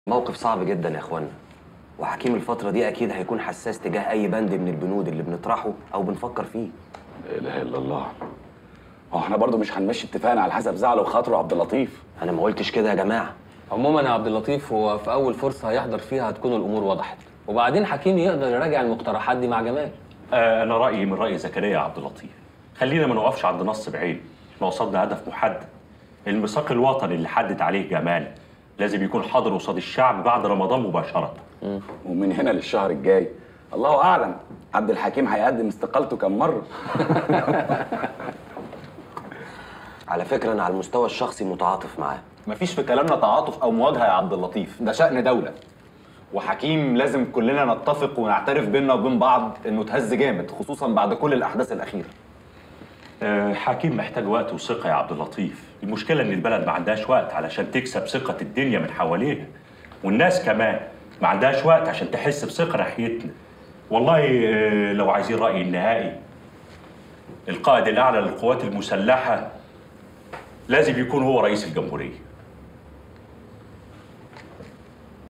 موقف صعب جدا يا اخوانا وحكيم الفترة دي أكيد هيكون حساس تجاه أي بند من البنود اللي بنطرحه أو بنفكر فيه لا اله الا الله هو احنا برضو مش هنمشي اتفاقنا على حسب زعله وخاطره عبد اللطيف أنا ما قلتش كده يا جماعة عموما يا عبد اللطيف هو في اول فرصه هيحضر فيها هتكون الامور وضحت وبعدين حكيم يقدر يراجع المقترحات دي مع جمال آه، أنا رأيي من رأي زكريا يا عبد اللطيف خلينا ما نوقفش عند نص بعين احنا وصلنا هدف محدد الميثاق الوطني اللي حدد عليه جمال لازم يكون حاضر قصاد الشعب بعد رمضان مباشرة ومن هنا للشهر الجاي الله اعلم عبد الحكيم هيقدم استقالته كم مره على فكرة أنا على المستوى الشخصي متعاطف معاه مفيش في كلامنا تعاطف او مواجهه يا عبد اللطيف ده شأن دولة وحكيم لازم كلنا نتفق ونعترف بيننا وبين بعض انه اتهز جامد خصوصا بعد كل الاحداث الاخيره آه، حكيم محتاج وقت وثقة يا عبد اللطيف المشكلة إن البلد ما عندهاش وقت علشان تكسب ثقة الدنيا من حواليها والناس كمان ما عندهاش وقت عشان تحس بثقة ناحيتنا والله آه، لو عايزين رأيي النهائي القائد الأعلى للقوات المسلحة لازم يكون هو رئيس الجمهورية